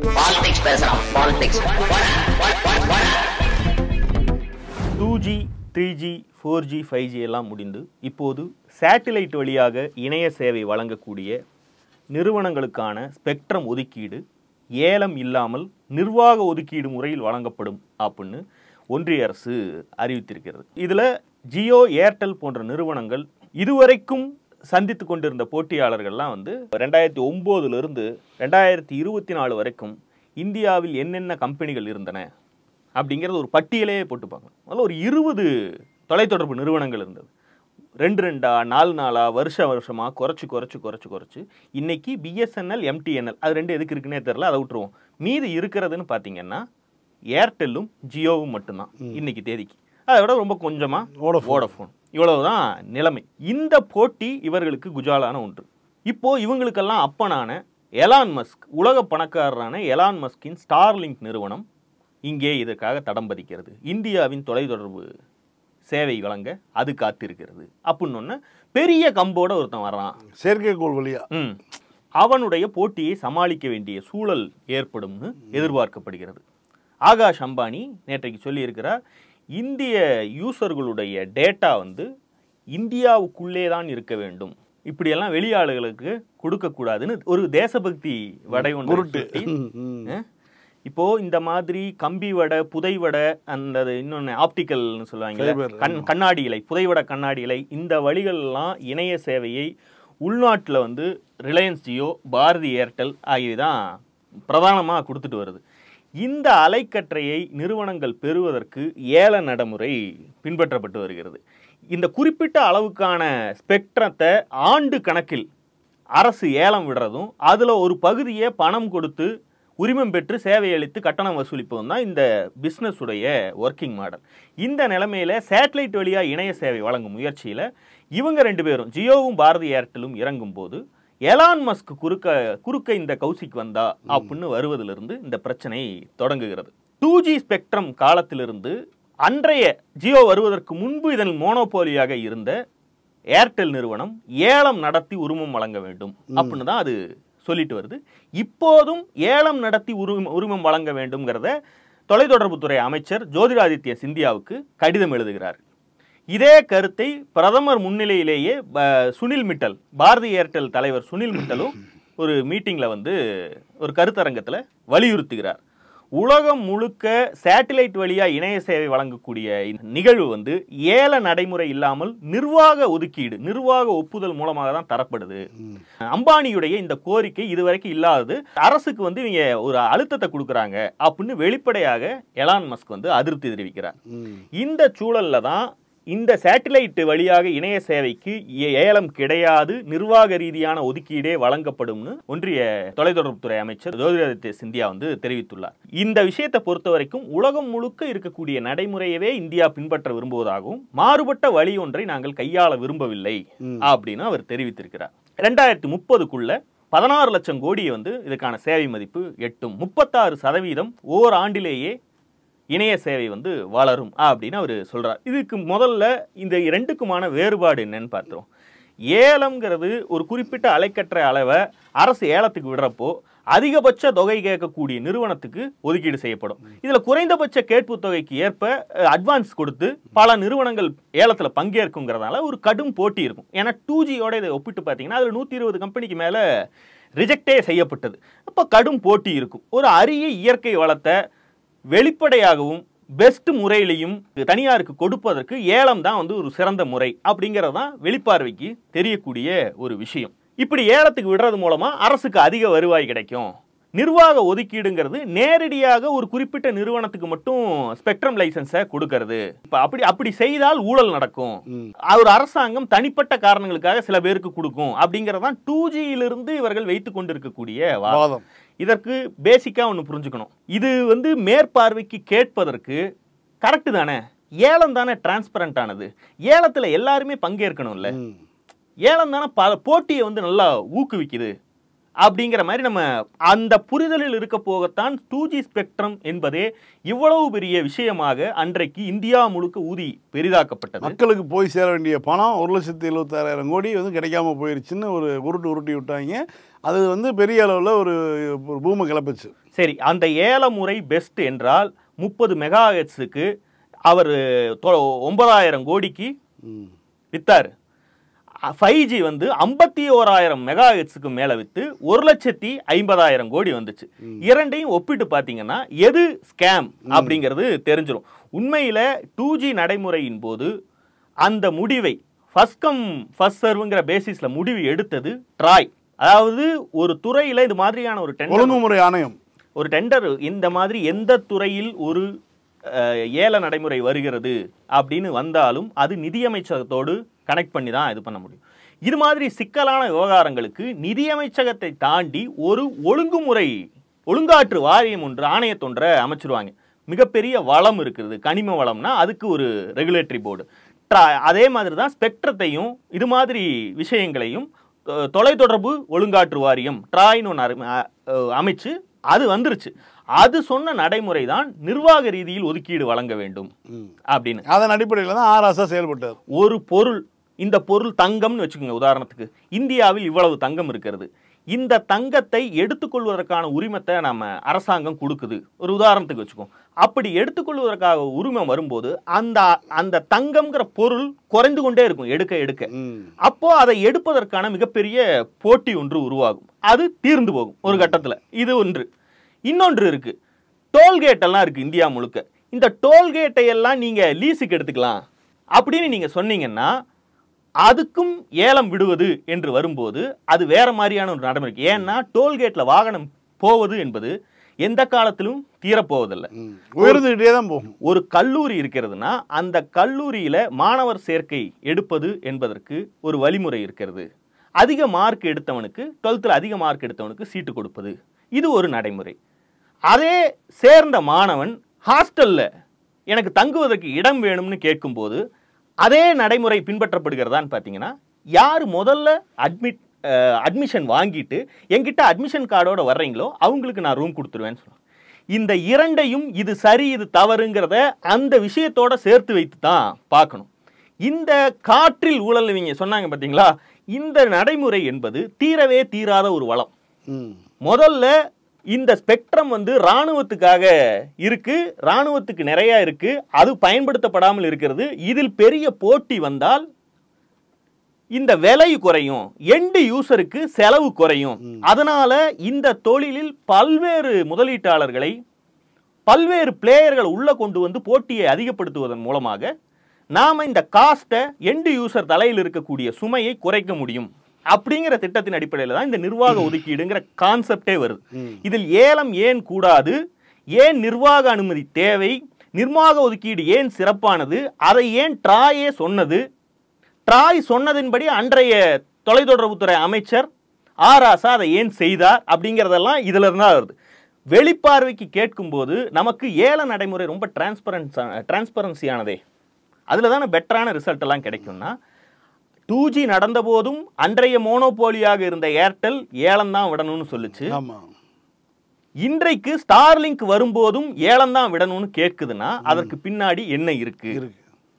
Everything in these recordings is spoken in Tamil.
பாலிடிக்ஸ் பேசுறான் politics two G three G four G five G எல்லாம் முடிந்து இப்போது சேட்டிலைட் வழியாக இணைய சேவை வழங்கக்கூடிய நிறுவனங்களுக்கான ஸ்பெக்ட்ரம் ஒதுக்கீடு ஏலம் இல்லாமல் நிர்வாக ஒதுக்கீடு முறையில் வழங்கப்படும் அப்படின்னு ஒன்றிய அரசு அறிவித்திருக்கிறது இதில் ஜியோ ஏர்டெல் போன்ற நிறுவனங்கள் இதுவரைக்கும் சந்தித்து கொண்டிருந்த போட்டியாளர்கள்லாம் வந்து ரெண்டாயிரத்தி ஒம்போதுலேருந்து ரெண்டாயிரத்தி இருபத்தி நாலு வரைக்கும் இந்தியாவில் என்னென்ன கம்பெனிகள் இருந்தன அப்படிங்கிறது ஒரு பட்டியலே போட்டு பார்க்கலாம் அதில் ஒரு இருபது தொலைத்தொடர்பு நிறுவனங்கள் இருந்தது ரெண்டு ரெண்டா நாலு நாளா வருஷ வருஷமா குறைச்சு குறைச்சு குறைச்சு குறைச்சு இன்னைக்கு பிஎஸ்என்எல் எம்டிஎன்எல் அது ரெண்டு எதுக்கு இருக்குன்னே தெரில அதை விட்டுருவோம் மீதி இருக்கிறதுன்னு பார்த்தீங்கன்னா ஏர்டெல்லும் ஜியோவும் மட்டும்தான் இன்னைக்கு தேதிக்கு அதை விட ரொம்ப கொஞ்சமா Vodafone. வோடஃபோன் இவ்வளவுதான் நிலைமை இந்த போட்டி இவர்களுக்கு குஜாலான ஒன்று இப்போ இவங்களுக்கெல்லாம் அப்பனான எலான் மஸ்க் உலக பணக்காரரான எலான் மஸ்கின் ஸ்டார்லிங்க் நிறுவனம் இங்கே இதற்காக தடம் பதிக்கிறது இந்தியாவின் தொலைத்தொடர்பு சேவை வழங்க அது காத்திருக்கிறது அப்படின்னு ஒன்று பெரிய கம்போட ஒருத்தன் வர்றான் செயற்கைக்கோள் வழியா ம் அவனுடைய போட்டியை சமாளிக்க வேண்டிய சூழல் ஏற்படும்னு எதிர்பார்க்கப்படுகிறது ஆகாஷ் அம்பானி நேற்றைக்கு சொல்லியிருக்கிறார் இந்திய யூசர்களுடைய டேட்டா வந்து இந்தியாவுக்குள்ளே தான் இருக்க வேண்டும் இப்படியெல்லாம் வெளியாளுகளுக்கு கொடுக்கக்கூடாதுன்னு ஒரு தேசபக்தி வடை ஒன்று குருட்டு சுட்டி, ம், ம். அஹ், இப்போ இந்த மாதிரி கம்பி வடை புதை வடை அந்த இன்னொன்று ஆப்டிக்கல்னு சொல்லுவாங்க Fiber, கண் கண்ணாடி இலை புதைவட கண்ணாடி இலை இந்த வழிகள்லாம் இணைய சேவையை உள்நாட்டில் வந்து ரிலையன்ஸ் ஜியோ பாரதி ஏர்டெல் ஆகியவை தான் பிரதானமாக கொடுத்துட்டு வருது இந்த அலைக்கற்றையை நிறுவனங்கள் பெறுவதற்கு ஏல நடைமுறை பின்பற்றப்பட்டு வருகிறது இந்த குறிப்பிட்ட அளவுக்கான ஸ்பெக்ட்ரத்தை ஆண்டு கணக்கில் அரசு ஏலம் விடுறதும் அதில் ஒரு பகுதியை பணம் கொடுத்து உரிமம் பெற்று சேவை அளித்து கட்டணம் வசூலிப்பதும் தான் இந்த பிஸ்னஸ் உடைய ஒர்க்கிங் மாடல் இந்த நிலைமையில சேட்டலைட் வழியாக இணைய சேவை வழங்கும் முயற்சியில் இவங்க ரெண்டு பேரும் ஜியோவும் பாரதி ஏர்டெலும் இறங்கும் போது எலான் மஸ்க் குறுக்க குறுக்க இந்த கௌசிக் வந்தா அப்படின்னு வருவதிலிருந்து இந்த பிரச்சனை தொடங்குகிறது டூ ஜி ஸ்பெக்ட்ரம் காலத்திலிருந்து அன்றைய ஜியோ வருவதற்கு முன்பு இதன் மோனோபோலியாக இருந்த ஏர்டெல் நிறுவனம் ஏலம் நடத்தி உரிமம் வழங்க வேண்டும் அப்படின்னு தான் அது சொல்லிட்டு வருது இப்போதும் ஏலம் நடத்தி உரிமம் உரிமம் வழங்க வேண்டும்ங்கிறத தொலைத்தொடர்புத்துறை அமைச்சர் ஜோதிராதித்ய சிந்தியாவுக்கு கடிதம் எழுதுகிறார் இதே கருத்தை பிரதமர் முன்னிலையிலேயே ப- சுனில் மிட்டல் பாரதி ஏர்டெல் தலைவர் சுனில் மிட்டலும் ஒரு மீட்டிங்ல வந்து ஒரு கருத்தரங்கத்துல வலியுறுத்துகிறார் உலகம் முழுக்க சேட்டிலைட் வழியா இணைய சேவை வழங்கக்கூடிய இந்த நிகழ்வு வந்து ஏல நடைமுறை இல்லாமல் நிர்வாக ஒதுக்கீடு நிர்வாக ஒப்புதல் மூலமாக தான் தரப்படுது அம்பானியுடைய இந்த கோரிக்கை இதுவரைக்கும் இல்லாதது அரசுக்கு வந்து இவங்க ஒரு அழுத்தத்தை கொடுக்குறாங்க அப்படின்னு வெளிப்படையாக எலான் மஸ்க் வந்து அதிருப்தி தெரிவிக்கிறார் ம். இந்த சூழல்ல தான் இந்த சேட்டிலைட் வழியாக இணைய சேவைக்கு ஏ- ஏலம் கிடையாது நிர்வாக ரீதியான ஒதுக்கீடே வழங்கப்படும்னு ஒன்றிய தொலைத்தொடர்புத்துறை அமைச்சர் ஜோதிராதித்ய சிந்தியா வந்து தெரிவித்துள்ளார் இந்த விஷயத்தை பொறுத்த வரைக்கும் உலகம் முழுக்க இருக்கக்கூடிய நடைமுறையவே இந்தியா பின்பற்ற விரும்புவதாகவும் மாறுபட்ட வழி ஒன்றை நாங்கள் கையாள விரும்பவில்லை அப்படின்னு அவர் தெரிவித்திருக்கிறார் ரெண்டாயிரத்தி முப்பதுக்குள்ள பதினாறு லட்சம் கோடியை வந்து இதுக்கான சேவை மதிப்பு எட்டும் முப்பத்தாறு சதவீதம் ஓர் ஆண்டிலேயே இணைய சேவை வந்து வளரும் அப்படின்னு அவர் சொல்றார் இதுக்கு முதல்ல இந்த ரெண்டுக்குமான வேறுபாடு என்னன்னு பார்த்தோம் ஏலம்ங்கிறது ஒரு குறிப்பிட்ட அலைக்கற்ற அளவை அரசு ஏலத்துக்கு விடுறப்போ அதிகபட்ச தொகை கேட்கக்கூடிய நிறுவனத்துக்கு ஒதுக்கீடு செய்யப்படும் இதுல குறைந்தபட்ச கேட்பு தொகைக்கு ஏற்ப அட்வான்ஸ் கொடுத்து பல நிறுவனங்கள் ஏலத்துல பங்கேற்குங்கிறதால ஒரு கடும் போட்டி இருக்கும் ஏன்னா டூ ஜியோட இதை ஒப்பிட்டு பார்த்தீங்கன்னா அதில் நூற்றி இருபது கம்பெனிக்கு மேல ரிஜெக்டே செய்யப்பட்டது அப்போ கடும் போட்டி இருக்கும் ஒரு அரிய இயற்கை வளத்தை வெளிப்படையாகவும் பெஸ்ட் முறையிலையும் தனியாருக்கு கொடுப்பதற்கு ஏலம் தான் வந்து ஒரு சிறந்த முறை அப்படிங்கிறது தான் வெளிப்பார்வைக்கு தெரியக்கூடிய ஒரு விஷயம் இப்படி ஏலத்துக்கு விடுறது மூலமா அரசுக்கு அதிக வருவாய் கிடைக்கும் நிர்வாக ஒதுக்கீடுங்கிறது நேரடியாக ஒரு குறிப்பிட்ட நிறுவனத்துக்கு மட்டும் ஸ்பெக்ட்ரம் லைசன்ஸை கொடுக்கறது இப்ப அப்படி அப்படி செய்தால் ஊழல் நடக்கும் ஒரு அரசாங்கம் தனிப்பட்ட காரணங்களுக்காக சில பேருக்கு கொடுக்கும் அப்படிங்கறதான் டூ ஜியிலிருந்து இவர்கள் வைத்துக் கொண்டிருக்கக்கூடிய வாதம் வாதம் இதற்கு பேசிக்கா ஒன்று புரிஞ்சுக்கணும் இது வந்து மேற்பார்வைக்கு கேட்பதற்கு கரெக்டு தானே ஏலம் தானே டிரான்ஸ்பரண்ட் ஆனது ஏலத்துல எல்லாருமே பங்கேற்கணும்ல ம். ஏலம் தானே பல போட்டியை வந்து நல்லா ஊக்குவிக்குது அப்படிங்கிற மாதிரி நம்ம அந்த புரிதலில் இருக்க போகத்தான் டூ ஜி ஸ்பெக்ட்ரம் என்பதே இவ்வளவு பெரிய விஷயமாக அன்றைக்கு இந்தியா முழுக்க ஊதி பெரிதாக்கப்பட்டது மக்களுக்கு போய் சேர வேண்டிய பணம் ஒரு லட்சத்தி எழுபத்தாறாயிரம் கோடி வந்து கிடைக்காம போயிருச்சுன்னு ஒரு உருட்டு உருட்டி விட்டாங்க அது வந்து பெரிய அளவில் ஒரு ஒரு பூமை கிளப்புச்சு சரி அந்த ஏல முறை பெஸ்ட் என்றால் முப்பது மெகா ஹெட்ஸுக்கு அவர் ஒன்பதாயிரம் கோடிக்கு ம். வித்தாரு ஃபைவ் ஜி வந்து ஐம்பத்தி ஓராயிரம் மெகா ஹெட்ஸுக்கு மேலே விற்று ஒரு லட்சத்தி ஐம்பதாயிரம் கோடி வந்துச்சு இரண்டையும் ஒப்பிட்டு பார்த்தீங்கன்னா எது ஸ்கேம் அப்படிங்கிறது தெரிஞ்சிடும் உண்மையில் டூ ஜி நடைமுறையின் போது அந்த முடிவை ஃபர்ஸ்ட் கம் ஃபர்ஸ்ட் சர்வுங்கிற பேசிஸில் முடிவு எடுத்தது ட்ராய் அதாவது ஒரு துறையில் இது மாதிரியான ஒரு டெண்டர் ஒழுங்குமுறை ஆணையம் ஒரு டெண்டர் இந்த மாதிரி எந்த துறையில் ஒரு அஹ், ஏல நடைமுறை வருகிறது அப்படின்னு வந்தாலும் அது நிதியமைச்சகத்தோடு கனெக்ட் பண்ணி தான் இது பண்ண முடியும் இது மாதிரி சிக்கலான விவகாரங்களுக்கு நிதியமைச்சகத்தை தாண்டி ஒரு ஒழுங்குமுறை ஒழுங்காற்று வாரியம் ஒன்று ஆணையத்தொன்றை அமைச்சிருவாங்க மிகப்பெரிய வளம் இருக்குது கனிம வளம்னா அதுக்கு ஒரு ரெகுலேட்டரி போர்டு அதே மாதிரி தான் ஸ்பெக்ட்ரத்தையும் இது மாதிரி விஷயங்களையும் தொ- தொலைத்தொடர்பு ஒழுங்காற்று வாரியம் ட்ராய்னு ஒன்று அரு- அ- அஹ் அமைச்சு அது வந்துருச்சு அது சொன்ன நடைமுறை தான் நிர்வாக ரீதியில் ஒதுக்கீடு வழங்க வேண்டும் ம். அப்படின்னு அதன் அடிப்படையில் தான் ஆராசா செயல்பட்டார் ஒரு பொருள் இந்த பொருள் தங்கம்னு வச்சுக்கோங்க உதாரணத்துக்கு இந்தியாவில் இவ்வளவு தங்கம் இருக்கிறது இந்த தங்கத்தை எடுத்துக்கொள்வதற்கான உரிமத்தை நம்ம அரசாங்கம் கொடுக்குது ஒரு உதாரணத்துக்கு வச்சுக்கோம் அப்படி எடுத்துக்கொள்வதற்காக உரிமம் வரும்போது அந்த அந்த தங்கம்ங்கிற பொருள் குறைந்து கொண்டே இருக்கும் எடுக்க எடுக்க ம். அப்போ அதை எடுப்பதற்கான மிகப்பெரிய போட்டி ஒன்று உருவாகும் அது தீர்ந்து போகும் ஒரு கட்டத்தில் இது ஒன்று இன்னொன்று இருக்கு டோல்கேட் எல்லாம் இருக்கு இந்தியா முழுக்க இந்த டோல்கேட்டை எல்லாம் நீங்க லீஸுக்கு எடுத்துக்கலாம் அப்படின்னு நீங்க சொன்னீங்கன்னா அதுக்கும் ஏலம் விடுவது என்று வரும்போது அது வேற மாதிரியான ஒரு நடைமுறை ஏன்னா டோல்கேட்ல வாகனம் போவது என்பது எந்த காலத்திலும் தீரப்போவதில்லை ம். உயர்ந்துகிட்டே தான் போகும் ஒரு கல்லூரி இருக்கிறதுனா அந்த கல்லூரியில மாணவர் சேர்க்கை எடுப்பது என்பதற்கு ஒரு வழிமுறை இருக்கிறது அதிக மார்க் எடுத்தவனுக்கு டுவெல்த்தில் அதிக மார்க் எடுத்தவனுக்கு சீட்டு கொடுப்பது இது ஒரு நடைமுறை அதே சேர்ந்த மாணவன் ஹாஸ்டல்ல எனக்கு தங்குவதற்கு இடம் வேணும்னு கேட்கும்போது அதே நடைமுறை பின்பற்றப்படுகிறதான்னு பார்த்தீங்கன்னா யார் முதல்ல அட்மிட் அட்மிஷன் வாங்கிட்டு என்கிட்ட அட்மிஷன் கார்டோட வர்றீங்களோ அவங்களுக்கு நான் ரூம் கொடுத்துருவேன்னு சொல்லுவேன் இந்த இரண்டையும் இது சரி இது தவறுங்கிறத அந்த விஷயத்தோட சேர்த்து வைத்து தான் பார்க்கணும் இந்த காற்றில் ஊழல் இவங்க சொன்னாங்க பார்த்தீங்களா இந்த நடைமுறை என்பது தீரவே தீராத ஒரு வளம் ம். முதல்ல இந்த ஸ்பெக்ட்ரம் வந்து ராணுவத்துக்காக இருக்கு ராணுவத்துக்கு நிறைய இருக்கு அது பயன்படுத்தப்படாமல் இருக்கிறது இதில் பெரிய போட்டி வந்தால் இந்த விலை குறையும் எண்டு யூசருக்கு செலவு குறையும் அதனால இந்த தொழிலில் பல்வேறு முதலீட்டாளர்களை பல்வேறு பிளேயர்கள் உள்ள கொண்டு வந்து போட்டியை அதிகப்படுத்துவதன் மூலமாக நாம இந்த காஸ்ட்டை எண்டு யூசர் தலையில் இருக்கக்கூடிய சுமையை குறைக்க முடியும் அப்படிங்கிற திட்டத்தின் அடிப்படையில் தான் இந்த நிர்வாக ஒதுக்கீடுங்கிற கான்செப்டே வருது இதில் ஏலம் ஏன் கூடாது ஏன் நிர்வாக அனுமதி தேவை நிர்வாக ஒதுக்கீடு ஏன் சிறப்பானது அதை ஏன் ட்ராயே சொன்னது ட்ராய் சொன்னதின்படி அன்றைய தொலைத்தொடர்புத்துறை அமைச்சர் ஆராசா அதை ஏன் செய்தார் அப்படிங்கிறதெல்லாம் இதுல இருந்தா வருது வெளிப்பார்வைக்கு கேட்கும்போது நமக்கு ஏல நடைமுறை ரொம்ப டிரான்ஸ்பரன்ஸ் டிரான்ஸ்பரன்சியானதே அதில் தானே பெட்டரான ரிசல்ட் எல்லாம் கிடைக்கும்னா டூ ஜி நடந்த போதும் அன்றைய மோனோபோலியாக இருந்த ஏர்டெல் ஏலம் தான் விடணும்னு சொல்லுச்சு ஆமா இன்றைக்கு ஸ்டார்லிங்க் வரும்போதும் ஏலம் தான் விடணும்னு கேட்குதுன்னா அதற்கு பின்னாடி என்ன இருக்கு இருக்கு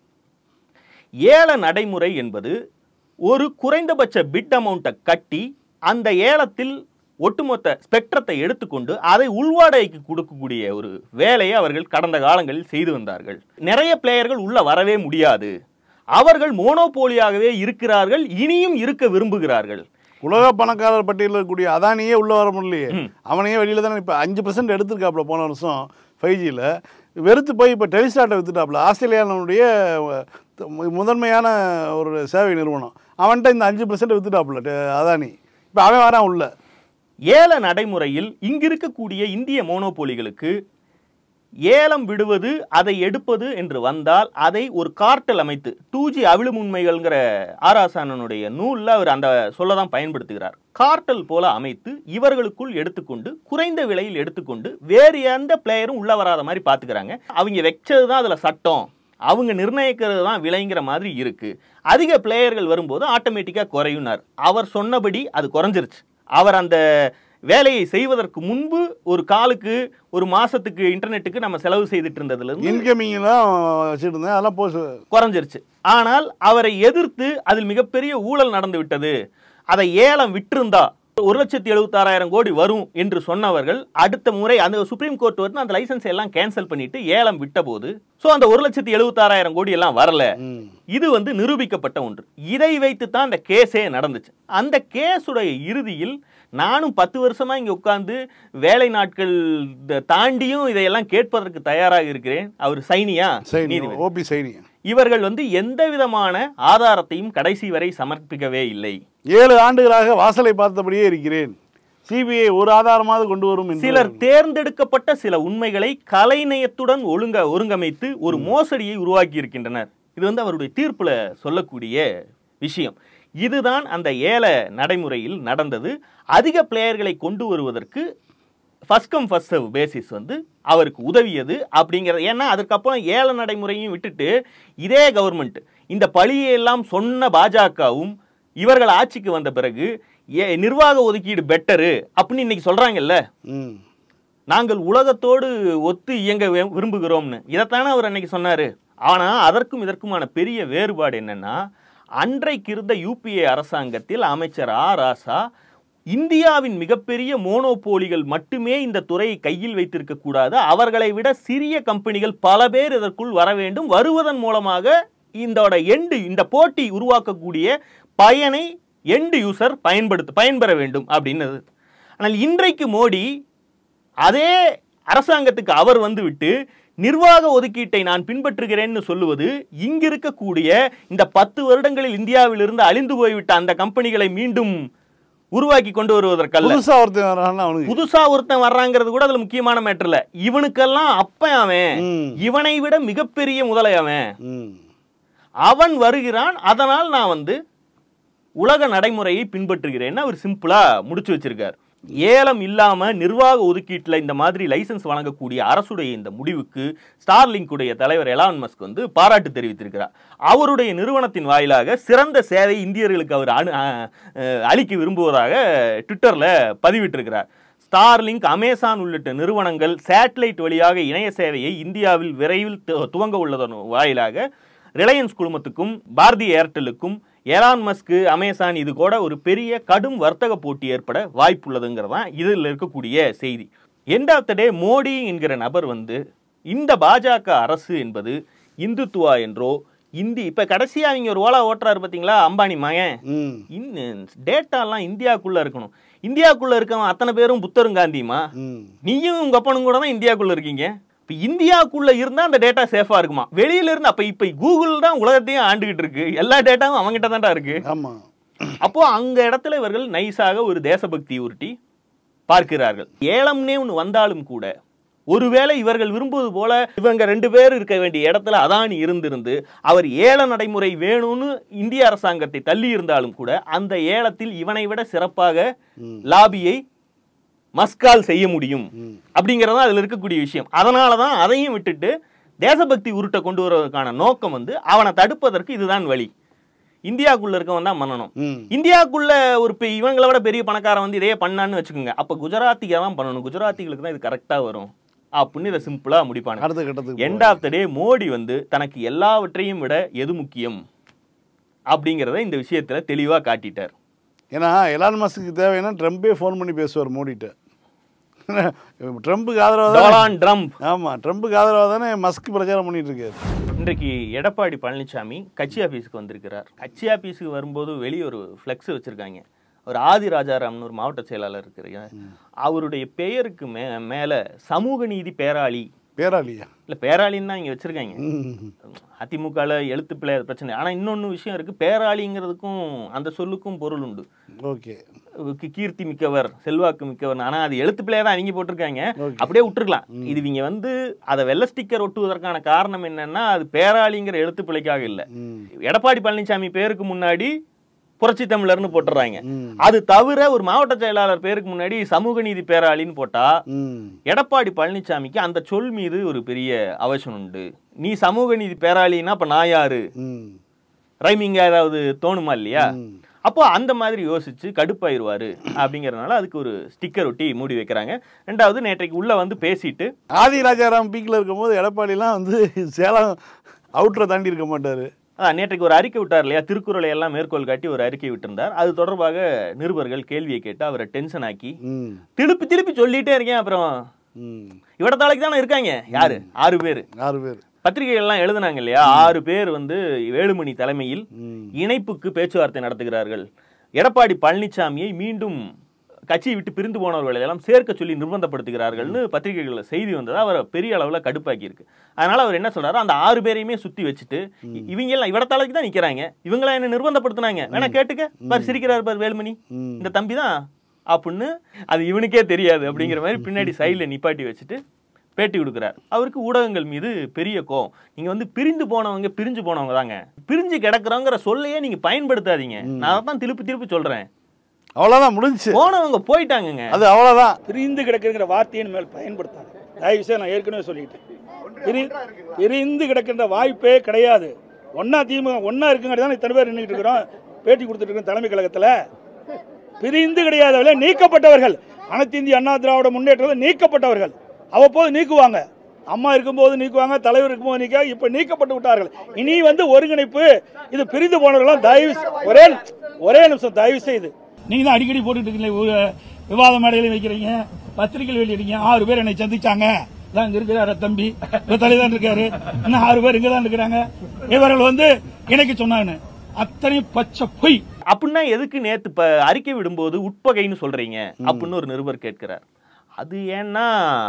ஏல நடைமுறை என்பது ஒரு குறைந்தபட்ச பிட் அமௌண்ட்டை கட்டி அந்த ஏலத்தில் ஒட்டுமொத்த ஸ்பெக்ட்ரத்தை எடுத்துக்கொண்டு அதை உள்வாடகைக்கு கொடுக்கக்கூடிய ஒரு வேலையை அவர்கள் கடந்த காலங்களில் செய்து வந்தார்கள் நிறைய பிளேயர்கள் உள்ள வரவே முடியாது அவர்கள் மோனோபோலியாகவே இருக்கிறார்கள் இனியும் இருக்க விரும்புகிறார்கள் உலக பணக்காரர் பட்டியலில் இருக்கக்கூடிய அதானியே உள்ள வர முடியலையே அவனையே வெளியில தானே இப்போ அஞ்சு பர்சன்ட் எடுத்திருக்காப்புல போன வருஷம் ஃபைவ் ஜியில் வெறுத்து போய் இப்போ டெலிஸ்டார்ட்டை வித்துட்டாப்புல ஆஸ்திரேலியானுடைய அஹ், முதன்மையான ஒரு சேவை நிறுவனம் அவன்கிட்ட இந்த அஞ்சு பர்சன்ட் வித்துட்டாப்புல டெ- அதானி இப்போ அவன் வரான் உள்ள ஏல நடைமுறையில் இங்கு இருக்கக்கூடிய இந்திய மோனோபோலிகளுக்கு ஏலம் விடுவது அதை எடுப்பது என்று வந்தால் அதை ஒரு கார்ட்டல் அமைத்து டூ ஜி அவிழும் உண்மைகள்ங்கிற ஆராசானனுடைய நூலில் அவர் அந்த சொல்ல தான் பயன்படுத்துகிறார் கார்ட்டல் போல அமைத்து இவர்களுக்குள் எடுத்துக்கொண்டு குறைந்த விலையில் எடுத்துக்கொண்டு வேறு எந்த பிளேயரும் உள்ள வராத மாதிரி பார்த்துக்கிறாங்க அவங்க வச்சது தான் அதில் சட்டம் அவங்க நிர்ணயிக்கிறது தான் விலைங்கிற மாதிரி இருக்கு அதிக பிளேயர்கள் வரும்போது ஆட்டோமேட்டிக்காக குறையுனார் அவர் சொன்னபடி அது குறைஞ்சிருச்சு அவர் அந்த வேலையை செய்வதற்கு முன்பு ஒரு காலுக்கு ஒரு மாசத்துக்கு இன்டர்நெட்டுக்கு நம்ம செலவு செய்துட்டு இருந்ததுல இருந்து இன்கமிங்லாம் வச்சுட்டு இருந்தேன் அதெல்லாம் போஸ் குறைஞ்சிருச்சு ஆனால் அவரை எதிர்த்து அதில் மிகப்பெரிய ஊழல் நடந்து விட்டது அதை ஏலம் விட்டிருந்தா ஒரு லட்சத்தி எழுபத்தாறாயிரம் கோடி வரும் என்று சொன்னவர்கள் அடுத்த முறை அந்த சுப்ரீம் கோர்ட் வந்து அந்த லைசன்ஸ் எல்லாம் கேன்சல் பண்ணிட்டு ஏலம் விட்ட போது ஸோ அந்த ஒரு லட்சத்தி எழுபத்தாறாயிரம் கோடி எல்லாம் வரல ம் இது வந்து நிரூபிக்கப்பட்ட ஒன்று இதை வைத்து தான் அந்த கேஸே நடந்துச்சு அந்த கேஸுடைய இறுதியில் நானும் பத்து வருஷமா இங்க உட்கார்ந்து வேலை நாட்கள் த- தாண்டியும் இதையெல்லாம் கேட்பதற்கு தயாராக இருக்கிறேன் அவர் சைனியா சைனி நீதிபதி ஓபி சைனி இவர்கள் வந்து எந்த விதமான ஆதாரத்தையும் கடைசி வரை சமர்ப்பிக்கவே இல்லை ஏழு ஆண்டுகளாக வாசலை பார்த்தபடியே இருக்கிறேன் சிபிஐ ஒரு ஆதாரமாவது கொண்டு வரும் என்று சிலர் தேர்ந்தெடுக்கப்பட்ட சில உண்மைகளை கலைநயத்துடன் ஒழுங்க ஒருங்கமைத்து ஒரு மோசடியை உருவாக்கி இருக்கின்றனர் இது வந்து அவருடைய தீர்ப்புல சொல்லக்கூடிய விஷயம் இதுதான் அந்த ஏல நடைமுறையில் நடந்தது அதிக பிளேயர்களை கொண்டு வருவதற்கு first come first serve basis வந்து அவருக்கு உதவியது அப்படிங்கிறது ஏன்னா அதுக்கப்புறம் ஏல நடைமுறையும் விட்டுட்டு இதே கவர்மெண்ட் இந்த பழியை எல்லாம் சொன்ன பாஜகவும் இவர்கள் ஆட்சிக்கு வந்த பிறகு ஏ நிர்வாக ஒதுக்கீடு பெட்டரு அப்படின்னு இன்னைக்கு சொல்றாங்கல்ல ம் நாங்கள் உலகத்தோடு ஒத்து இயங்க வே- விரும்புகிறோம்னு இதைத்தானே அவர் அன்னைக்கு சொன்னாரு ஆனா அதற்கும் இதற்குமான பெரிய வேறுபாடு என்னன்னா அன்றைக்கு இருந்த யூபிஏ அரசாங்கத்தில் அமைச்சர் ஆ ராசா இந்தியாவின் மிகப்பெரிய மோனோபோலிகள் மட்டுமே இந்த துறையை கையில் வைத்திருக்க கூடாது அவர்களை விட சிறிய கம்பெனிகள் பல பேர் இதற்குள் வர வேண்டும் வருவதன் மூலமாக இந்த எண்டு இந்த போட்டி உருவாக்கக்கூடிய பயனை எண்டு யூசர் பயன்படுத்த பயன்பெற வேண்டும் அப்படின்னது ஆனால் இன்றைக்கு மோடி அதே அரசாங்கத்துக்கு அவர் வந்துவிட்டு நிர்வாக ஒதுக்கீட்டை நான் பின்பற்றுகிறேன்னு சொல்லுவது இங்கு இருக்கக்கூடிய இந்த பத்து வருடங்களில் இந்தியாவிலிருந்து அழிந்து போய்விட்ட அந்த கம்பெனிகளை மீண்டும் உருவாக்கி கொண்டு வருவதற்கல்ல புதுசா ஒருத்தன் வரான்னா அவனுக்கு புதுசா ஒருத்தன் வர்றாங்கிறது கூட அதுல முக்கியமான மேட்டர் இல்ல இவனுக்கெல்லாம் அப்பன் அவன் ம். இவனை விட மிகப்பெரிய முதலை அவன் ம் அவன் வருகிறான் அதனால் நான் வந்து உலக நடைமுறையை பின்பற்றுகிறேன்னு அவர் சிம்பிளா முடிச்சு வச்சிருக்கார் ஏலம் இல்லாம நிர்வாக ஒதுக்கீட்டுல இந்த மாதிரி லைசென்ஸ் வழங்கக்கூடிய அரசுடைய இந்த முடிவுக்கு ஸ்டார்லிங்குடைய தலைவர் எலான் மஸ்க் வந்து பாராட்டு தெரிவித்திருக்கிறார் அவருடைய நிறுவனத்தின் வாயிலாக சிறந்த சேவை இந்தியர்களுக்கு அவர் அனு அ- அஹ் அளிக்க விரும்புவதாக ட்விட்டர்ல பதிவிட்டிருக்கிறார் ஸ்டார்லிங்க் அமேசான் உள்ளிட்ட நிறுவனங்கள் சேட்டலைட் வழியாக இணைய சேவையை இந்தியாவில் விரைவில் து- துவங்க உள்ளதன் வாயிலாக ரிலையன்ஸ் குழுமத்துக்கும் பாரதி ஏர்டெலுக்கும் எலான் மஸ்க்கு அமேசான் இது கூட ஒரு பெரிய கடும் வர்த்தக போட்டி ஏற்பட வாய்ப்புள்ளதுங்கிறதான் இதில் இருக்கக்கூடிய செய்தி end of the day Modi என்கிற நபர் வந்து இந்த பாஜக அரசு என்பது இந்துத்துவா என்றோ இந்தி இப்ப கடைசியா அவங்க ஒரு ஓலா ஓட்டுறாரு பாத்தீங்களா அம்பானி மகன் ம் இன்னும் டேட்டாலாம் இந்தியாக்குள்ள இருக்கணும் இந்தியாக்குள்ள இருக்கவன் அத்தனை பேரும் புத்தரும் காந்தியுமா ம் நீயும் உங்க அப்பனும் கூட தான் இந்தியாக்குள்ள இருக்கீங்க இப்ப இந்தியாக்குள்ள இருந்தா அந்த டேட்டா சேஃபா இருக்குமா வெளியில இருந்து அப்ப இப்ப கூகுள் தான் உலகத்தையும் ஆண்டுகிட்டு இருக்கு எல்லா டேட்டாவும் அவங்ககிட்ட தான்டா இருக்கு ஆமா அப்போ அங்க இடத்துல இவர்கள் நைஸாக ஒரு தேசபக்தி உருட்டி பார்க்கிறார்கள் ஏலம்னே ஒன்று வந்தாலும் கூட ஒருவேளை இவர்கள் விரும்புவது போல இவங்க ரெண்டு பேர் இருக்க வேண்டிய இடத்துல அதானி இருந்திருந்து அவர் ஏல நடைமுறை வேணும்னு இந்திய அரசாங்கத்தை தள்ளி இருந்தாலும் கூட அந்த ஏலத்தில் இவனை விட சிறப்பாக ம். லாபியை மஸ்கால் செய்ய முடியும் ம். அப்படிங்கிறது தான் அதில் இருக்கக்கூடிய விஷயம் அதனால தான் அதையும் விட்டுட்டு தேசபக்தி உருட்டை கொண்டு வருவதற்கான நோக்கம் வந்து அவனை தடுப்பதற்கு இதுதான் வழி இந்தியாக்குள்ள இருக்கவன் தான் பண்ணணும் ம் இந்தியாக்குள்ள ஒரு பெ- இவங்களை விட பெரிய பணக்காரன் வந்து இதே பண்ணான்னு வச்சுக்கோங்க அப்ப குஜராத்திக்கு தான் பண்ணணும் குஜராத்திகளுக்கு தான் இது கரெக்டா வரும் அப்படின்னு இதை சிம்பிளா முடிப்பாங்க அடுத்த கட்டத்துக்கு end of the day Modi வந்து தனக்கு எல்லாவற்றையும் விட எது முக்கியம் அப்படிங்கிறத இந்த விஷயத்துல தெளிவா காட்டிட்டார் ஏன்னா எலான் மஸ்க்கு தேவைன்னா ட்ரம்பே ஃபோன் பண்ணி பேசுவார் மோடிட்ட ட்ரம்புக்கு ஆதரவாக தானே டொனால்ட் ட்ரம்ப் ஆமாம் ட்ரம்புக்கு ஆதரவாக தானே மஸ்க் பிரச்சாரம் பண்ணிட்டு இருக்காரு இன்றைக்கு எடப்பாடி பழனிசாமி கட்சி ஆபீஸுக்கு வந்திருக்கிறார் கட்சி ஆபீஸுக்கு வரும்போது வெளியே ஒரு ஃப்ளெக்ஸ் வச்சிருக்காங்க ஒரு ஆதி ராஜாராம்னு ஒரு மாவட்ட செயலாளர் இருக்கிறாங்க அவருடைய பெயருக்கு மே மேல சமூக நீதி பேராளி பேராளியா இல்ல பேராளின்னு தான் இங்க வச்சிருக்காங்க ம் அதிமுகல எழுத்து பிள்ளை அது பிரச்சனை ஆனா இன்னொன்னு விஷயம் இருக்கு பேராளிங்கிறதுக்கும் அந்த சொல்லுக்கும் பொருள் உண்டு ஓகே கி- கீர்த்தி மிக்கவர் செல்வாக்கு மிக்கவர் ஆனா அது எழுத்து பிள்ளையா தான் அவங்க போட்டிருக்காங்க Okay. அப்படியே விட்டுருக்கலாம் இது இவங்க வந்து அதை வெள்ளை ஸ்டிக்கர் ஒட்டுவதற்கான காரணம் என்னன்னா அது பேராளிங்கிற எழுத்து பிழைக்காக இல்ல ம் எடப்பாடி பழனிசாமி பேருக்கு முன்னாடி புரட்சி தமிழர்னு போட்டுறாங்க ம் அது தவிர ஒரு மாவட்ட செயலாளர் பேருக்கு முன்னாடி சமூக நீதி பேராளின்னு போட்டா ம் எடப்பாடி பழனிசாமிக்கு அந்த சொல் மீது ஒரு பெரிய அவசரம் உண்டு நீ சமூக நீதி பேராளின்னா அப்ப நான் யாரு ம் ரைமிங்கா ஏதாவது தோணுமா இல்லையா ம். அப்போ அந்த மாதிரி யோசிச்சு கடுப்பாயிருவாரு அப்படிங்கறதுனால அதுக்கு ஒரு ஸ்டிக்கர் ஒட்டி மூடி வைக்கிறாங்க ரெண்டாவது நேற்றைக்கு உள்ள வந்து பேசிட்டு ஆதி ராஜாராம் பீக்கில் இருக்கும்போது எடப்பாடிலாம் வந்து சேலம் அவுட்டரை தாண்டி இருக்க மாட்டார் அதான் நேற்றைக்கு ஒரு அறிக்கை விட்டார் இல்லையா திருக்குறளை எல்லாம் மேற்கோள் காட்டி ஒரு அறிக்கை விட்டிருந்தார் அது தொடர்பாக நிருபர்கள் கேள்வியை கேட்டு அவரை டென்ஷன் ஆக்கி ம் திருப்பி திருப்பி சொல்லிட்டே இருக்கேன் அப்புறம் ம் இவடத்தாளைக்கு தானே இருக்காங்க யாரு ஆறு பேர் ஆறு பேர் பத்திரிகைகள்லாம் எழுதுனாங்க இல்லையா ஆறு பேர் வந்து வேலுமணி தலைமையில் ம் இணைப்புக்கு பேச்சுவார்த்தை நடத்துகிறார்கள் எடப்பாடி பழனிசாமியை மீண்டும் கட்சியை விட்டு பிரிந்து போனவர்களை எல்லாம் சேர்க்க சொல்லி நிர்பந்தப்படுத்துகிறார்கள்னு பத்திரிகைகளில் செய்தி வந்தது அவரை பெரிய அளவில் கடுப்பாக்கி இருக்கு அதனால அவர் என்ன சொல்றாரு அந்த ஆறு பேரையுமே சுத்தி வச்சுட்டு இ- இவங்க எல்லாம் இவடத்தாளைக்கு தான் நிக்கிறாங்க இவங்களாம் என்ன நிர்பந்தப்படுத்துனாங்க வேணா கேட்டுக்க பாரு சிரிக்கிறாரு பாரு வேலுமணி ம். இந்த தம்பி தான் அப்படின்னு அது இவனுக்கே தெரியாது அப்படிங்கிற மாதிரி பின்னாடி சைடில் நிப்பாட்டி வச்சுட்டு பேட்டி கொடுக்குறார் அவருக்கு ஊடகங்கள் மீது பெரிய கோவம் நீங்க வந்து பிரிந்து போனவங்க பிரிஞ்சு போனவங்க தாங்க பிரிஞ்சு கிடக்குறோங்கிற சொல்லையே நீங்க பயன்படுத்தாதீங்க நான் தான் திருப்பி திருப்பி சொல்றேன் அவ்வளோதான் முடிஞ்சுச்சு போனவங்க போயிட்டாங்கங்க அது அவ்வளோதான் பிரிந்து கிடக்குங்கிற வார்த்தையின் மேல் பயன்படுத்தாது தயவு செய்து நான் ஏற்கனவே சொல்லிட்டேன் பிரி பிரிந்து கிடக்கின்ற வாய்ப்பே கிடையாது ஒன்னா திமுக ஒன்னா இருக்குங்கிறது தான் இத்தனை பேர் நின்றுட்டு இருக்கிறோம் பேட்டி கொடுத்துட்டு இருக்கோம் தலைமை கழகத்தில் பிரிந்து கிடையாதவர்களே நீக்கப்பட்டவர்கள் அனைத்து இந்திய அண்ணா திராவிட முன்னேற்றத்தில் நீக்கப்பட்டவர்கள் அவ்வப்போது நீக்குவாங்க அம்மா இருக்கும்போது நீக்குவாங்க தலைவர் இருக்கும்போது நீக்க இப்ப நீக்கப்பட்டு விட்டார்கள் இனி வந்து ஒருங்கிணைப்பு இது பிரிந்து போனவர்களாம் தயவு செ- ஒரே ஒரே நிமிஷம் தயவு செய்து நீங்க தான் அடிக்கடி போட்டுட்டு இருக்கீங்களே ஒரு விவாத மேடையில வைக்கிறீங்க பத்திரிகையில் வெளியிடுறீங்க ஆறு பேர் என்னை சந்திச்சாங்க இதான் இங்க இருக்கிறாரு தம்பி இவர் தலைதான் இருக்காரு இன்னும் ஆறு பேர் இங்க தான் இருக்கிறாங்க இவர்கள் வந்து இணைக்க சொன்னாங்க அத்தனை பச்சை பொய் அப்படின்னா எதுக்கு நேத்து இப்ப அறிக்கை விடும்போது உட்பகைன்னு சொல்றீங்க அப்படின்னு ஒரு நிருபர் கேட்கிறார் அது ஏன்னா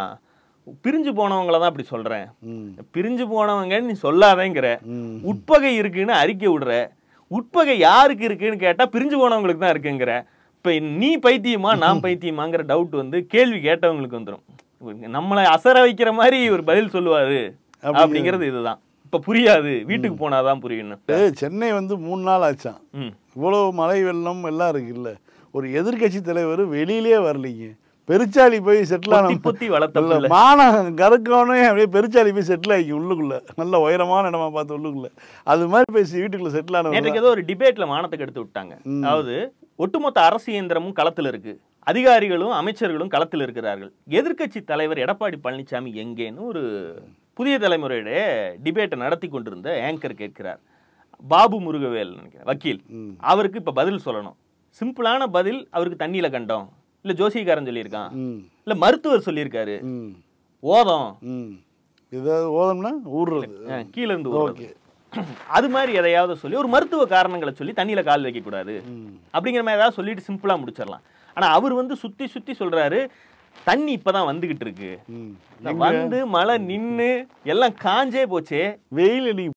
பிரிஞ்சு போனவங்கள தான் அப்படி சொல்றேன் ம் பிரிஞ்சு போனவங்கன்னு நீ சொல்லாதேங்கிற ம் உட்பகை இருக்குன்னு அறிக்கை விடுற உட்பகை யாருக்கு இருக்குன்னு கேட்டா பிரிஞ்சு போனவங்களுக்கு தான் இருக்குங்கிற இப்ப நீ பைத்தியமா நான் பைத்தியமாங்கிற டவுட் வந்து கேள்வி கேட்டவங்களுக்கு வந்துடும் நம்மளை அசர வைக்கிற மாதிரி ஒரு பதில் சொல்லுவாரு அப்படிங்கிறது இதுதான் இப்ப புரியாது வீட்டுக்கு போனாதான் புரியணும் ஏய், சென்னை வந்து மூணு நாள் ஆச்சான் ம் இவ்வளோ மழை வெள்ளம் எல்லாம் இருக்குல்ல ஒரு எதிர்க்கட்சி தலைவர் வெளியிலே வரலைங்க பெருச்சாளி போய் செட்டில் பொத்தி ஆன பொத்தி வளர்த்த இல்ல, புள்ள. மானம் கருக்கவனே அப்படியே பெருச்சாளி போய் செட்டில் ஆகி உள்ளுக்குள்ள நல்ல உயரமான இடமா பார்த்து உள்ளுக்குள்ள அது மாதிரி போய் வீட்டுக்குள்ள செட்டில் நேற்றுக்கு ஆனவங்க ஏதோ ஒரு டிபேட்ல மானத்துக்கு எடுத்து விட்டாங்க அதாவது ஒட்டுமொத்த அரசு இயந்திரமும் களத்தில் இருக்கு அதிகாரிகளும் அமைச்சர்களும் களத்தில் இருக்கிறார்கள் எதிர்க்கட்சி தலைவர் எடப்பாடி பழனிசாமி எங்கேன்னு ஒரு புதிய தலைமுறையுடைய டிபேட்டை நடத்தி கொண்டிருந்த ஆங்கர் கேட்கிறார் பாபு முருகவேல் நினைக்கிறேன் வக்கீல் அவருக்கு இப்ப பதில் சொல்லணும் சிம்பிளான பதில் அவருக்கு தண்ணியில கண்டோம் இல்ல ஜோசியக்காரன் சொல்லியிருக்கான் ம் இல்ல மருத்துவர் சொல்லியிருக்காரு ம் ஓதம் ம் ஏதாவது ஓதம்னா ஊறுறது அஹ், கீழ இருந்து ஊறுறது. அது மாதிரி எதையாவது சொல்லி ஒரு மருத்துவ காரணங்களை சொல்லி தண்ணியில கால் வைக்க கூடாது அப்படிங்கிற மாதிரி ஏதாவது சொல்லிட்டு சிம்பிளா முடிச்சிடலாம் ஆனா அவர் வந்து சுத்தி சுத்தி சொல்றாரு தண்ணி இப்பதான் வந்துகிட்டு இருக்கு ம் இந்த வந்து மழை நின்னு எல்லாம் காஞ்சே போச்சே வெயில் அடி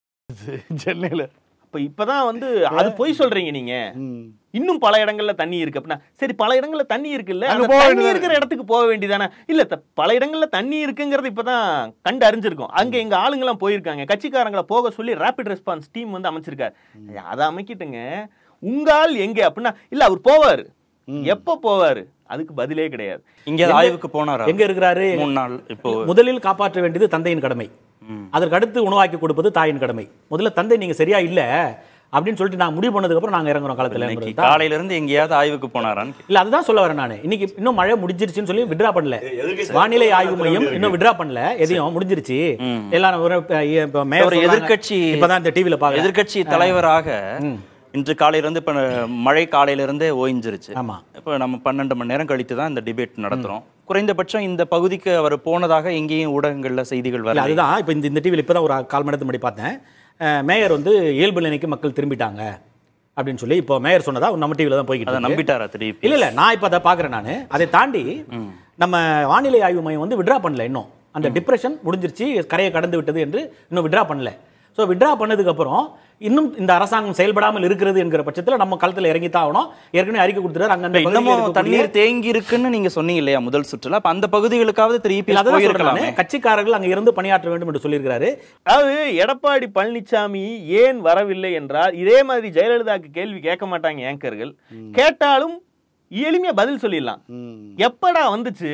சென்னையில் அப்ப இப்பதான் வந்து அது பொய் சொல்றீங்க நீங்க ம் இன்னும் பல இடங்கள்ல தண்ணி இருக்கு அப்படின்னா சரி பல இடங்கள்ல தண்ணி இருக்குல்ல அங்க அந்த போக தண்ணி வேண்டியதானே? இருக்கிற இடத்துக்கு போக வேண்டியதானே இல்ல த- பல இடங்கள்ல தண்ணி இருக்குங்கிறது இப்பதான் கண்டு அறிஞ்சிருக்கும் அங்க எங்க ஆளுங்கெல்லாம் போயிருக்காங்க கட்சிக்காரங்களை போக சொல்லி ரேபிட் ரெஸ்பான்ஸ் டீம் வந்து அமைச்சிருக்காரு அதை அமைக்கிட்டுங்க உங்க ஆள் எங்க அப்படின்னா இல்ல அவர் போவாரு எப்ப போவாரு அதுக்கு பதிலே கிடையாது இங்க ஆய்வுக்கு போனாரா எங்க இருக்கிறாரு மூணு நாள் இப்போ முதலில் காப்பாற்ற வேண்டியது தந்தையின் கடமை அதற்கு அடுத்து உணவாக்கி கொடுப்பது தாயின் கடமை முதல்ல தந்தை நீங்க சரியா இல்ல அப்படின்னு சொல்லிட்டு நான் முடிவு பண்ணதுக்கு அப்புறம் நாங்க இறங்குறோம் இன்னைக்கு களத்துல காலையில இருந்து எங்கேயாவது ஆய்வுக்கு போனாரான்னு கேட்டேன். இல்ல அதுதான் சொல்ல வரேன் நான் இன்னைக்கு இன்னும் மழை முடிஞ்சிருச்சுன்னு சொல்லி விட்ரா பண்ணல வானிலை ஆய்வு மையம் இன்னும் விட்ரா பண்ணல எதையும் முடிஞ்சிருச்சு எல்லாம் ஒரு இப்ப- இப்ப மேயர் ஒரு சொல்றாங்க. எதிர்க்கட்சி இப்பதான் இந்த டிவில பாக்குறேன் எதிர்க்கட்சி தலைவராக இன்று காலையில இருந்து இப்ப மழை காலையில இருந்தே ஓய்ஞ்சிருச்சு ஆமா. இப்ப நம்ம பன்னெண்டு மணி நேரம் கழித்து தான் இந்த டிபேட் நடத்துறோம் குறைந்தபட்சம் இந்த பகுதிக்கு அவர் போனதாக எங்கேயும் ஊடகங்கள்ல செய்திகள் இல்ல வரல அதுதான் இப்போ இந்த இந்த டிவியில் இப்போ தான் ஒரு கால் மணி நேரத்துக்கு முன்னாடி பார்த்தேன் அஹ், மேயர் வந்து இயல்பு நிலைக்கு மக்கள் திரும்பிட்டாங்க அப்படின்னு சொல்லி இப்போ மேயர் சொன்னதா நம்ம டிவியில் தான் போய்கிட்டு அதை இருக்கு. நம்பிட்டாரா திருப்பி இல்ல இல்ல நான் இப்போ அதை பார்க்குறேன் நான் அதை தாண்டி நம்ம வானிலை ஆய்வு மையம் வந்து விட்ரா பண்ணல இன்னும் அந்த டிப்ரெஷன் முடிஞ்சிருச்சு கரையை கடந்து விட்டது என்று இன்னும் விட்ரா பண்ணல ஸோ விட்ரா பண்ணதுக்கு அப்புறம் இன்னும் இந்த அரசாங்கம் செயல்படாமல் இருக்கிறது என்கிற பட்சத்தில் நம்ம களத்தில் இறங்கி தான் ஆகணும் ஏற்கனவே அறிக்கை கொடுத்துட்டாரு அங்க அந்த பகுதியில இன்னமும் இருக்கக்கூடிய- தண்ணீர் தேங்கி இருக்குன்னு நீங்க சொன்னீங்க இல்லையா முதல் சுற்றுல அப்ப அந்த பகுதிகளுக்காவது திருப்பி இல்ல, அதான் சொல்றேன் போயிருக்கலாமே நானு. கட்சிக்காரர்கள் அங்க இருந்து பணியாற்ற வேண்டும் என்று சொல்லியிருக்கிறாரு அதாவது எடப்பாடி பழனிசாமி ஏன் வரவில்லை என்றால் இதே மாதிரி ஜெயலலிதாக்கு கேள்வி கேட்க மாட்டாங்க ஏங்கர்கள் கேட்டாலும் எளிமையா பதில் சொல்லிடலாம் ம் எப்படா வந்துச்சு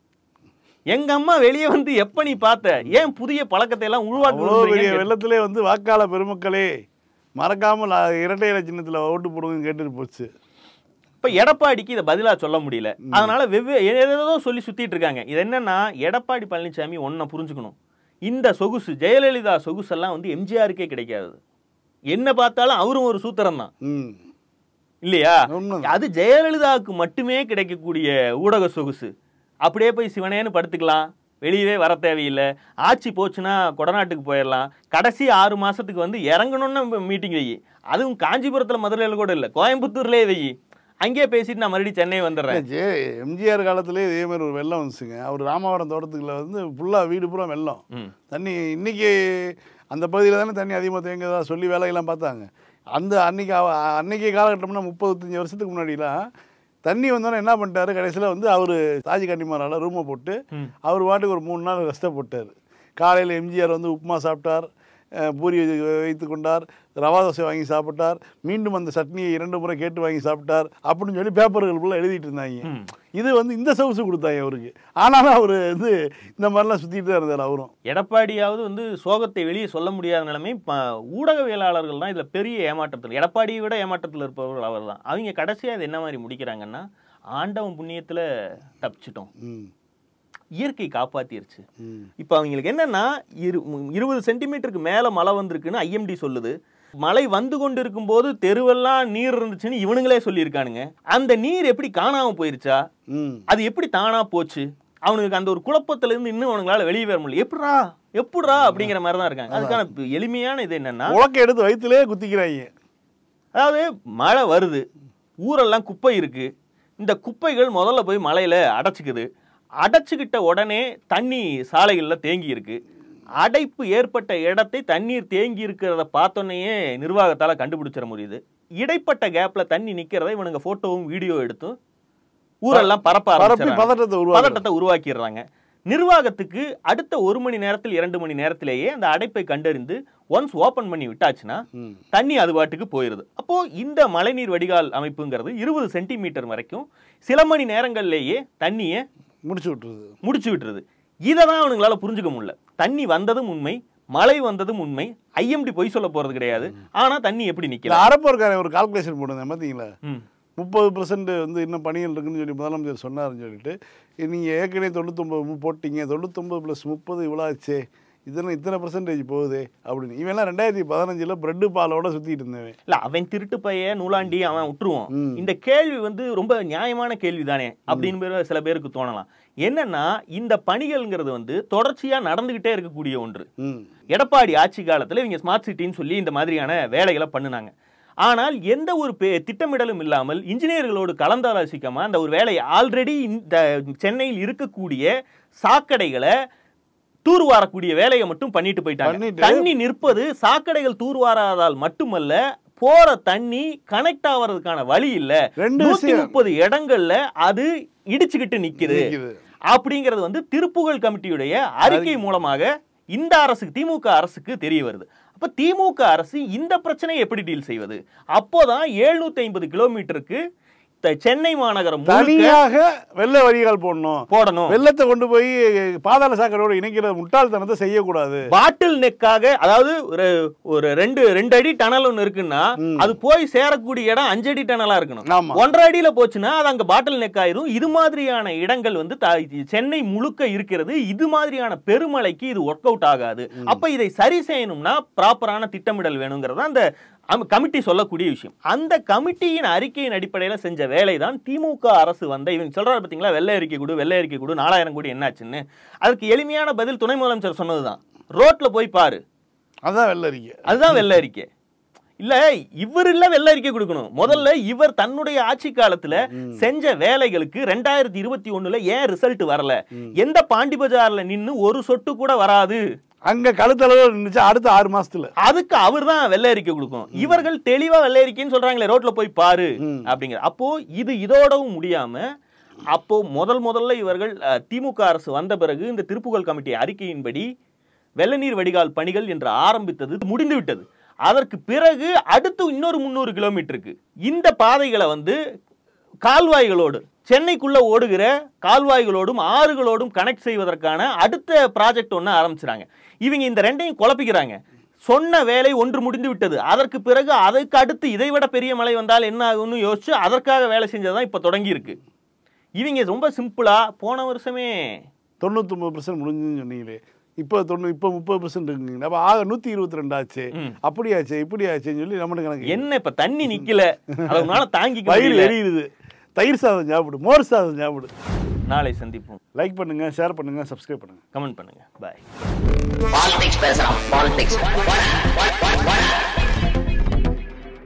எங்க அம்மா வெளியே வந்து எப்ப நீ பார்த்த ஏன் புதிய பழக்கத்தை எல்லாம் அவ்வளோ பெரிய உருவாக்கு வெள்ளத்திலே வந்து வாக்காள பெருமக்களே மறக்காமல் இரட்டை இலை சின்னத்தில் ஓட்டு போடுங்கன்னு கேட்டுட்டு போச்சு இப்ப எடப்பாடிக்கு இதை பதிலா சொல்ல முடியல அதனால வெவ்வேறு ஏதேதோ சொல்லி சுத்திட்டு இருக்காங்க இது என்னன்னா எடப்பாடி பழனிசாமி ஒன்றை புரிஞ்சுக்கணும் இந்த சொகுசு ஜெயலலிதா சொகுசெல்லாம் வந்து எம்ஜிஆருக்கே கிடைக்காது என்ன பார்த்தாலும் அவரும் ஒரு சூத்திரம் தான் ம் இல்லையா உண்மைதான். அது ஜெயலலிதாவுக்கு மட்டுமே கிடைக்கக்கூடிய ஊடக சொகுசு அப்படியே போய் சிவனேன்னு படுத்துக்கலாம் வெளியவே வர தேவையில்லை ஆட்சி போச்சுன்னா கொடநாட்டுக்கு போயிடலாம் கடைசி ஆறு மாசத்துக்கு வந்து இறங்கணும்னு மீட்டிங் வை அதுவும் காஞ்சிபுரத்தில் மதுரையில் கூட இல்லை கோயம்புத்தூர்லேயே வை அங்கேயே பேசிட்டு நான் மறுபடியும் சென்னை வந்துடுறேன் ஜே எம்ஜிஆர் காலத்திலே இதே மாதிரி ஒரு வெள்ளம் வந்துச்சுங்க அவர் ராமவரம் தோட்டத்துக்குள்ள வந்து ஃபுல்லாக வீடு பூரா வெள்ளம் ம். தண்ணி இன்னைக்கு அந்த பகுதியில் தானே தண்ணி அதிகமாக தேங்குதா சொல்லி வேலையெல்லாம் பார்த்தாங்க அந்த அன்னைக்கு அவ- அன்னைக்கு காலகட்டம்னா முப்பத்தஞ்சு வருஷத்துக்கு முன்னாடிலாம் தண்ணி வந்தோன்னே என்ன பண்ணிட்டாரு கடைசியில் வந்து அவர் தாஜி கன்னிமாரால ரூமை போட்டு அவர் பாட்டுக்கு ஒரு மூணு நாள் ரெஸ்ட்டை போட்டார் காலையில் எம்ஜிஆர் வந்து உப்புமா சாப்பிட்டார் அஹ் பூரி வைத்து கொண்டார் ரவா தோசை வாங்கி சாப்பிட்டார் மீண்டும் அந்த சட்னியை இரண்டு முறை கேட்டு வாங்கி சாப்பிட்டார் அப்படின்னு சொல்லி பேப்பர்கள் ஃபுல்லாக எழுதிட்டு இருந்தாங்க இது வந்து இந்த சொகுசு கொடுத்தாங்க அவருக்கு ஆனாலும் அவர் வந்து இந்த மாதிரிலாம் சுற்றிட்டு தான் இருந்தார் அவரும் எடப்பாடியாவது வந்து சோகத்தை வெளியே சொல்ல முடியாத நிலைமை இப்போ ஊடகவியலாளர்கள் தான் இதில் பெரிய ஏமாற்றத்தில் எடப்பாடியை விட ஏமாற்றத்தில் இருப்பவர்கள் அவர் தான் அவங்க கடைசியாக இது என்ன மாதிரி முடிக்கிறாங்கன்னா ஆண்டவன் புண்ணியத்தில் தப்பிச்சிட்டோம் ம் இயற்கை காப்பாத்திருச்சு ம் இப்போ அவங்களுக்கு என்னன்னா இரு ம், இருபது சென்டிமீட்டருக்கு மேலே மழை வந்திருக்குன்னு ஐஎம்டி சொல்லுது மழை வந்து கொண்டு இருக்கும்போது தெருவெல்லாம் நீர் இருந்துச்சுன்னு இவனுங்களே சொல்லியிருக்கானுங்க அந்த நீர் எப்படி காணாம போயிருச்சா ம் அது எப்படி தானா போச்சு அவனுக்கு அந்த ஒரு குழப்பத்துல இருந்து இன்னும் அவனுங்களால வெளியே வர முடியல எப்படிரா எப்படிரா அப்படிங்கிற மாதிரி தான் இருக்காங்க அதுக்கான இப்ப எளிமையான இது என்னன்னா உலக்க எடுத்து வயிற்றுலேயே குத்திக்கிறாங்க அதாவது மழை வருது ஊரெல்லாம் குப்பை இருக்கு இந்த குப்பைகள் முதல்ல போய் மலையில அடைச்சிக்குது அடைச்சிக்கிட்ட உடனே தண்ணி சாலைகளில் தேங்கி இருக்கு அடைப்பு ஏற்பட்ட இடத்தை தண்ணீர் தேங்கி இருக்கிறத பார்த்தோன்னே நிர்வாகத்தால் கண்டுபிடிச்சிட முடியுது இடைப்பட்ட கேப்ல தண்ணி நிக்கிறத இவனுங்க போட்டோவும் வீடியோ எடுத்து ஊரெல்லாம் பரப்ப பரப்பி ஆரம்பிச்சிடுறாங்க. பதட்டத்தை உருவாக்குறாங்க. பதட்டத்தை உருவாக்கிடுறாங்க நிர்வாகத்துக்கு அடுத்த ஒரு மணி நேரத்தில் இரண்டு மணி நேரத்திலேயே அந்த அடைப்பை கண்டறிந்து ஒன்ஸ் ஓபன் பண்ணி விட்டாச்சுன்னா ம். தண்ணி அது பாட்டுக்கு போயிருது அப்போ இந்த மழைநீர் வடிகால் அமைப்புங்கிறது இருபது சென்டிமீட்டர் வரைக்கும் சில மணி நேரங்கள்லேயே தண்ணியை முடிச்சு விட்டுருது முடிச்சு விட்டுருது இதை தான் அவனுங்களால புரிஞ்சுக்க முடியல தண்ணி வந்ததும் உண்மை மழை வந்ததும் உண்மை ஐஎம்டி பொய் சொல்ல போறது கிடையாது ஆனா தண்ணி எப்படி இல்லை நிக்கல அறப்போருக்காரன் ஒரு கால்குலேஷன் போடுங்க பார்த்தீங்களா ம். முப்பது பர்சன்ட் வந்து இன்னும் பணிகள் இருக்குன்னு சொல்லி முதலமைச்சர் சொன்னாருன்னு சொல்லிட்டு நீங்கள் ஏற்கனவே தொண்ணூத்தொம்பது போட்டீங்க தொண்ணூத்தொம்பது ப்ளஸ் முப்பது இவ்வளோ ஆச்சே இதெல்லாம் இத்தனை பர்சன்டேஜ் போகுதே அப்படின்னு இவெல்லாம் ரெண்டாயிரத்தி பதினஞ்சில் பிரெட்டு பாலோட சுற்றிட்டு இருந்தவன் இல்ல அவன் திருட்டு பைய நூலாண்டி அவன் விட்டுருவான் ம். இந்த கேள்வி வந்து ரொம்ப நியாயமான கேள்வி தானே அப்படின்னு பேரு- சில பேருக்கு தோணலாம் என்னன்னா இந்த பணிகள்ங்கிறது வந்து தொடர்ச்சியா நடந்துகிட்டே இருக்கக்கூடிய ஒன்று ம் எடப்பாடி ஆட்சி காலத்துல இவங்க ஸ்மார்ட் சிட்டின்னு சொல்லி இந்த மாதிரியான வேலைகளை பண்ணுனாங்க ஆனால் எந்த ஒரு பே- திட்டமிடலும் இல்லாமல் இன்ஜினியர்களோடு கலந்தாலோசிக்காம அந்த ஒரு வேலையை ஆல்ரெடி இந்த சென்னையில் இருக்கக்கூடிய சாக்கடைகளை தூர்வாரக்கூடிய வேலையை மட்டும் பண்ணிட்டு போயிட்டாங்க பண்ணிட்டு- தண்ணி நிற்பது சாக்கடைகள் தூர்வாராதால் மட்டுமல்ல போற தண்ணி கனெக்ட் ஆவறதுக்கான வழி இல்ல ரெண்டு நூத்தி விஷயம். முப்பது இடங்கள்ல அது இடிச்சுக்கிட்டு நிக்குது நிக்குது. அப்படிங்கிறது வந்து திருப்புகழ் கமிட்டியுடைய அறிக்கை மூலமாக இந்த அரசுக்கு திமுக அரசுக்கு தெரிய வருது அப்ப திமுக அரசு இந்த பிரச்சனையை எப்படி டீல் செய்வது அப்போதான் 750 ஐம்பது கிலோமீட்டருக்கு த- சென்னை மாநகரம் முழுக்க தனியாக வெள்ளை வரிகால் போடணும் போடணும் வெள்ளத்தை கொண்டு போய் பாதாள சாக்கடையோட இணைக்கிற முட்டாள்தனத்தை செய்யக்கூடாது பாட்டில் நெக்காக அதாவது ஒரு ஒரு ரெண்டு ரெண்டு அடி டனல் ஒன்று இருக்குன்னா அது போய் சேரக்கூடிய இடம் அஞ்சு அடி டனலா இருக்கணும் ஆமா. ஒன்றரை அடியில போச்சுன்னா அது அங்க பாட்டில் நெக் ஆயிரும் இது மாதிரியான இடங்கள் வந்து த- சென்னை முழுக்க இருக்கிறது இது மாதிரியான பெருமழைக்கு இது ஒர்க் அவுட் ஆகாது அப்ப இதை சரி செய்யணும்னா ப்ராப்பரான திட்டமிடல் வேணுங்கிறது அந்த அம்- கமிட்டி சொல்லக்கூடிய விஷயம் அந்த கமிட்டியின் அறிக்கையின் அடிப்படையில் செஞ்ச வேலை தான் திமுக அரசு வந்த இவங்க சொல்றாரு பார்த்தீங்களா வெள்ளை அறிக்கை கொடு வெள்ளை அறிக்கை கொடு நாலாயிரம் கோடி என்னாச்சுன்னு அதுக்கு எளிமையான பதில் துணை முதலமைச்சர் சொன்னதுதான் ரோட்ல போய் பாரு அதான் வெள்ளை அறிக்கை அதுதான் வெள்ளை அறிக்கை இல்ல இவர் இல்ல வெள்ளை அறிக்கை கொடுக்கணும் முதல்ல இவர் தன்னுடைய ஆட்சி காலத்துல செஞ்ச வேலைகளுக்கு ரெண்டாயிரத்தி இருபத்தி ஒண்ணுல ஏன் ரிசல்ட் வரல எந்த பாண்டி பஜார்ல நின்னு ஒரு சொட்டு கூட வராது அங்க கழுத்தளவு நின்றுச்சு அடுத்த ஆறு மாசத்துல அதுக்கு அவர் தான் வெள்ளை அறிக்கை கொடுக்கும் இவர்கள் தெளிவா வெள்ளை அறிக்கைன்னு சொல்றாங்களே ரோட்ல போய் பாரு அப்படிங்கிற அப்போ இது இதோடவும் முடியாம அப்போ முதல் முதல்ல இவர்கள் அஹ், திமுக அரசு வந்த பிறகு இந்த திருப்புகழ் கமிட்டி அறிக்கையின்படி வெள்ளநீர் வடிகால் பணிகள் என்று ஆரம்பித்தது முடிந்து விட்டது அதற்கு பிறகு அடுத்து இன்னொரு முந்நூறு கிலோமீட்டருக்கு இந்த பாதைகளை வந்து கால்வாய்களோடு சென்னைக்குள்ள ஓடுகிற கால்வாய்களோடும் ஆறுகளோடும் கனெக்ட் செய்வதற்கான அடுத்த ப்ராஜெக்ட் ஒன்று ஆரம்பிச்சிறாங்க இவங்க இந்த ரெண்டையும் குழப்பிக்கிறாங்க சொன்ன வேலை ஒன்று முடிந்து விட்டது அதற்கு பிறகு அதற்கு அடுத்து இதைவிட பெரிய மழை வந்தால் என்ன ஆகும்னு யோசிச்சு அதற்காக வேலை செஞ்சதான் இப்போ தொடங்கி இருக்கு இவங்க ரொம்ப சிம்பிளா போன வருஷமே தொண்ணூத்தொம்பது பர்சன்ட் முடிஞ்சுன்னு சொன்னீங்களே இப்போ தொண்ணூ இப்போ முப்பது பர்சன்ட் இருக்குங்க அப்போ ஆக நூற்றி இருபத்தி ரெண்டு ஆச்சு அப்படி ஆச்சு இப்படி ஆச்சுன்னு சொல்லி நம்ம கணக்கு என்ன இப்ப தண்ணி நிக்கல அதனால தாங்கிக்க வயிறு முடியல எரியுது தயிர் சாதம் சாப்பிடு மோர் சாதம் சாப்பிடு நாளை சந்திப்போம் லைக் பண்ணுங்க ஷேர் பண்ணுங்க சப்ஸ்கிரைப் பண்ணுங்க கமெண்ட் பண்ணுங்க பாய் Politics பேசுறான் பாலிடிக்ஸ்